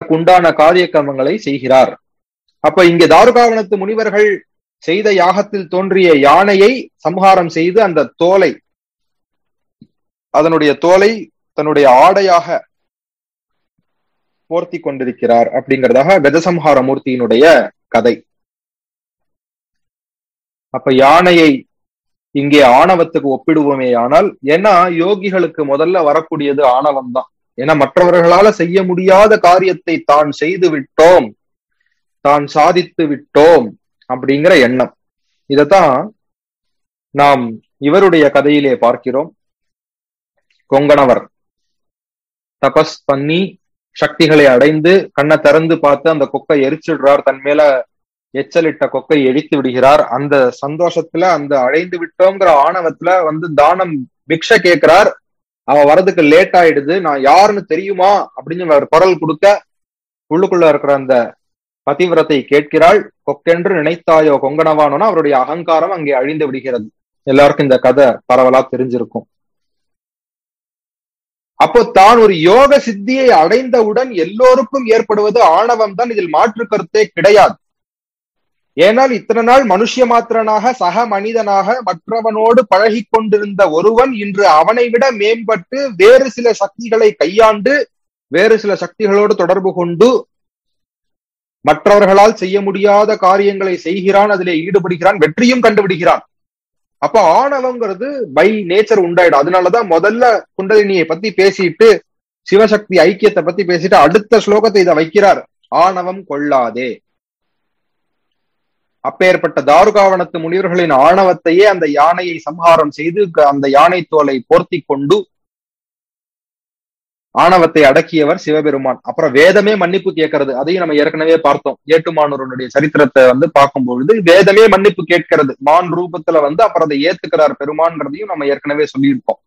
அதற்குண்டான காரிய கர்மங்களை செய்கிறார் அப்ப இங்க தாருகாவனத்து முனிவர்கள் செய்த யாகத்தில் தோன்றிய யானையை சம்ஹாரம் செய்து அந்த தோலை அதனுடைய தோலை தன்னுடைய ஆடையாக போர்த்தி கொண்டிருக்கிறார் அப்படிங்கிறதாக கஜசம்ஹார மூர்த்தியினுடைய கதை அப்ப யானையை இங்கே ஆணவத்துக்கு ஒப்பிடுவோமே ஆனால் ஏன்னா யோகிகளுக்கு முதல்ல வரக்கூடியது ஆணவம் தான் ஏன்னா மற்றவர்களால செய்ய முடியாத காரியத்தை தான் செய்து விட்டோம் தான் சாதித்து விட்டோம் அப்படிங்கிற எண்ணம் இதத்தான் நாம் இவருடைய கதையிலே பார்க்கிறோம் கொங்கணவர் தபஸ் பண்ணி சக்திகளை அடைந்து கண்ணை திறந்து பார்த்து அந்த கொக்கை எரிச்சிடுறார் தன் மேல எச்சலிட்ட கொக்கை எரித்து விடுகிறார் அந்த சந்தோஷத்துல அந்த அடைந்து விட்டோங்கிற ஆணவத்துல வந்து தானம் பிக்ஷ கேட்கிறார் அவ வரதுக்கு லேட் ஆயிடுது நான் யாருன்னு தெரியுமா அப்படின்னு அவர் குரல் கொடுக்க உள்ளுக்குள்ள இருக்கிற அந்த பதிவிரத்தை கேட்கிறாள் கொக்கென்று நினைத்தாயோ கொங்கணவானோனா அவருடைய அகங்காரம் அங்கே அழிந்து விடுகிறது எல்லாருக்கும் இந்த கதை பரவலா தெரிஞ்சிருக்கும் அப்போ தான் ஒரு யோக சித்தியை அடைந்தவுடன் எல்லோருக்கும் ஏற்படுவது ஆணவம் தான் இதில் மாற்று கருத்தே கிடையாது ஏனால் இத்தனை நாள் மனுஷிய மாத்திரனாக சக மனிதனாக மற்றவனோடு பழகி கொண்டிருந்த ஒருவன் இன்று அவனை விட மேம்பட்டு வேறு சில சக்திகளை கையாண்டு வேறு சில சக்திகளோடு தொடர்பு கொண்டு மற்றவர்களால் செய்ய முடியாத காரியங்களை செய்கிறான் அதிலே ஈடுபடுகிறான் வெற்றியும் கண்டுபிடிக்கிறான் அப்ப ஆணவங்கிறது பை நேச்சர் உண்டாயிடும் அதனாலதான் முதல்ல குண்டலினியை பத்தி பேசிட்டு சிவசக்தி ஐக்கியத்தை பத்தி பேசிட்டு அடுத்த ஸ்லோகத்தை இதை வைக்கிறார் ஆணவம் கொள்ளாதே அப்பேற்பட்ட தாருகாவனத்து முனிவர்களின் ஆணவத்தையே அந்த யானையை சம்ஹாரம் செய்து அந்த யானை தோலை போர்த்தி கொண்டு ஆணவத்தை அடக்கியவர் சிவபெருமான் அப்புறம் வேதமே மன்னிப்பு கேட்கறது அதையும் நம்ம ஏற்கனவே பார்த்தோம் ஏட்டுமானூரனுடைய சரித்திரத்தை வந்து பார்க்கும் பொழுது வேதமே மன்னிப்பு கேட்கிறது மான் ரூபத்துல வந்து அப்புறம் அதை ஏத்துக்கிறார் பெருமான்றதையும் நம்ம ஏற்கனவே சொல்லியிருக்கோம்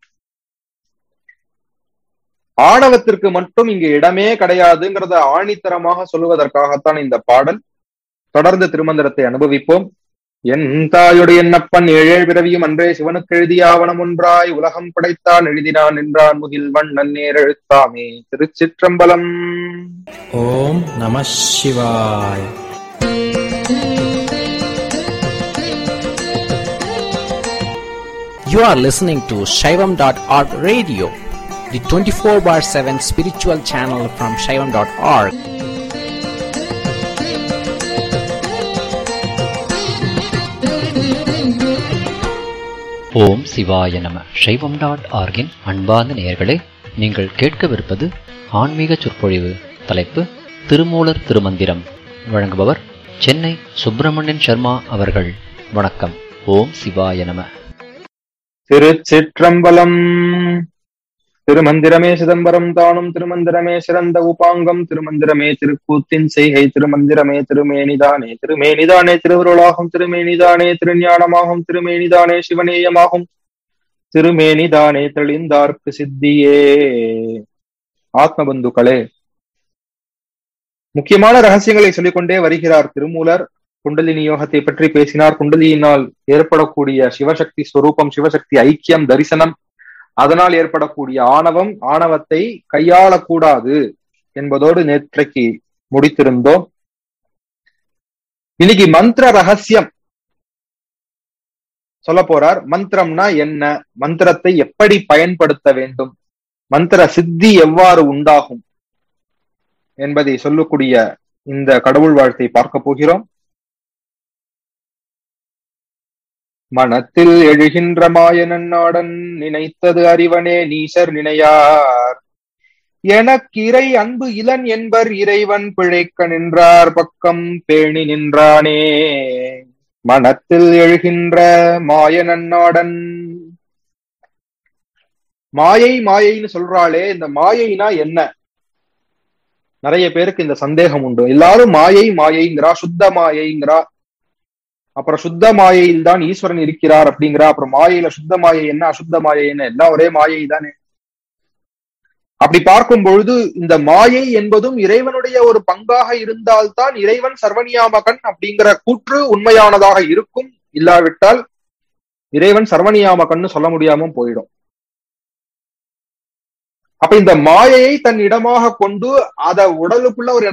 ஆணவத்திற்கு மட்டும் இங்கு இடமே கிடையாதுங்கிறத ஆணித்தரமாக சொல்லுவதற்காகத்தான் இந்த பாடல் தொடர்ந்து திருமந்திரத்தை அனுபவிப்போம் என் தாயுடைய என்னப்பன் ஏழேழ் பிறவியும் அன்றே சிவனுக்கு எழுதிய ஆவணம் ஒன்றாய் உலகம் படைத்தான் எழுதினான் என்றான் முகில் வண்ணன் நேர் எழுத்தாமே திருச்சிற்றம்பலம் ஓம் நம சிவாய் You are listening to Shaivam.org radio, the 24 bar 7 spiritual channel from Shaivam.org. ஓம் சிவாய நம சைவம் டாட் ஆர்கின் அன்பார்ந்த நேயர்களே நீங்கள் கேட்கவிருப்பது ஆன்மீக சொற்பொழிவு தலைப்பு திருமூலர் திருமந்திரம் வழங்குபவர் சென்னை சுப்பிரமணியன் சர்மா அவர்கள் வணக்கம் ஓம் சிவாய நம திருச்சிற்றம்பலம் திருமந்திரமே சிதம்பரம் தானும் திருமந்திரமே சிறந்த உபாங்கம் திருமந்திரமே திருக்கூத்தின் செய்கை திருமந்திரமே திருமேனிதானே திருமேனிதானே திருவருளாகும் திருமேனிதானே திருஞானமாகும் திருமேனிதானே சிவநேயமாகும் திருமேனிதானே தெளிந்தார்க்கு சித்தியே ஆத்மபந்துக்களே முக்கியமான ரகசியங்களை சொல்லிக்கொண்டே வருகிறார் திருமூலர் குண்டலினி யோகத்தை பற்றி பேசினார் குண்டலியினால் ஏற்படக்கூடிய சிவசக்தி ஸ்வரூபம் சிவசக்தி ஐக்கியம் தரிசனம் அதனால் ஏற்படக்கூடிய ஆணவம் ஆணவத்தை கையாளக்கூடாது என்பதோடு நேற்றைக்கு முடித்திருந்தோம் இன்னைக்கு மந்திர ரகசியம் சொல்ல போறார் மந்திரம்னா என்ன மந்திரத்தை எப்படி பயன்படுத்த வேண்டும் மந்திர சித்தி எவ்வாறு உண்டாகும் என்பதை சொல்லக்கூடிய இந்த கடவுள் வாழ்த்தை பார்க்க போகிறோம் மனத்தில் எழுகின்ற மாயனன் நாடன் நினைத்தது அறிவனே நீசர் நினையார் எனக்கிரை அன்பு இளன் என்பர் இறைவன் பிழைக்க நின்றார் பக்கம் பேணி நின்றானே மனத்தில் எழுகின்ற மாயனன் நாடன் மாயை மாயைன்னு சொல்றாளே இந்த மாயைனா என்ன நிறைய பேருக்கு இந்த சந்தேகம் உண்டு எல்லாரும் மாயை மாயைங்கிறா சுத்த மாயைங்கிறா அப்புறம் சுத்த மாயையில் தான் ஈஸ்வரன் இருக்கிறார் அப்படிங்கிறா அப்புறம் மாயையில சுத்த மாயை என்ன அசுத்த மாயை என்ன எல்லாம் ஒரே மாயை தானே அப்படி பார்க்கும் பொழுது இந்த மாயை என்பதும் இறைவனுடைய ஒரு பங்காக இருந்தால்தான் இறைவன் சர்வநியாமகன் அப்படிங்கிற கூற்று உண்மையானதாக இருக்கும் இல்லாவிட்டால் இறைவன் சர்வநியாமகன்னு சொல்ல முடியாம போயிடும் அப்ப இந்த மாயையை தன் இடமாக கொண்டு அத உடலுக்குள்ள ஒரு